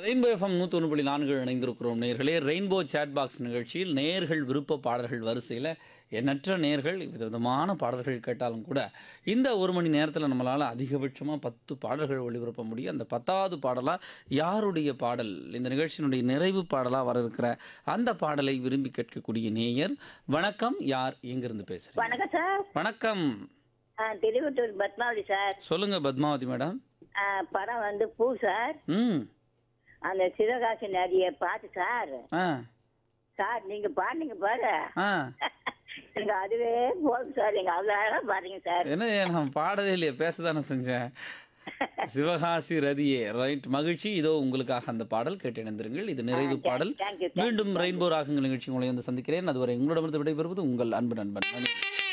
Rainbow FM நூற்றி புள்ளி நான்கு இணைந்திருக்கிறோம் நேர்களே ரெயின்போ சேட் பாக்ஸ் நிகழ்ச்சியில் நேர்கள் விருப்ப பாடல்கள் வரிசையில் எண்ணற்ற நேர்கள் விதவிதமான பாடல்கள் கேட்டாலும் கூட இந்த ஒரு மணி நேரத்தில் நம்மளால் அதிகபட்சமாக பத்து பாடல்கள் ஒளிபரப்ப முடியும் அந்த பத்தாவது பாடலாக யாருடைய பாடல் இந்த நிகழ்ச்சியினுடைய நிறைவு பாடலாக வர இருக்கிற அந்த பாடலை விரும்பி கேட்கக்கூடிய நேயர் வணக்கம் யார் எங்கிருந்து பேசுகிறீங்க வணக்கம் சார் வணக்கம் ஆ, திருவட்டூர் பத்மாவதி சார் சொல்லுங்கள் பத்மாவதி மேடம் ஆ, படம் வந்து பூ சார் ம் அந்த சிவகாசி நதியை பார்த்து சார் ஆ சார் நீங்க பாடுங்க பாரு ஆ எனக்கு அதுவே போதும் சார் நீங்க அவ்வளோ அழகா பாருங்க சார் என்ன நான் பாடவே இல்லையே பேச தானே செஞ்சேன் சிவகாசி ரதியே ரைட் மகிழ்ச்சி இதோ உங்களுக்காக அந்த பாடல் கேட்டு இணைந்திருங்கள் இது நிறைவு பாடல் thank you, thank you. மீண்டும் ரெயின்போ ராகங்கள் நிகழ்ச்சி உங்களை வந்து சந்திக்கிறேன் அதுவரை உங்களிடமிருந்து விடைபெறுவது உங்கள் அன்பு நண்பன் நன்றி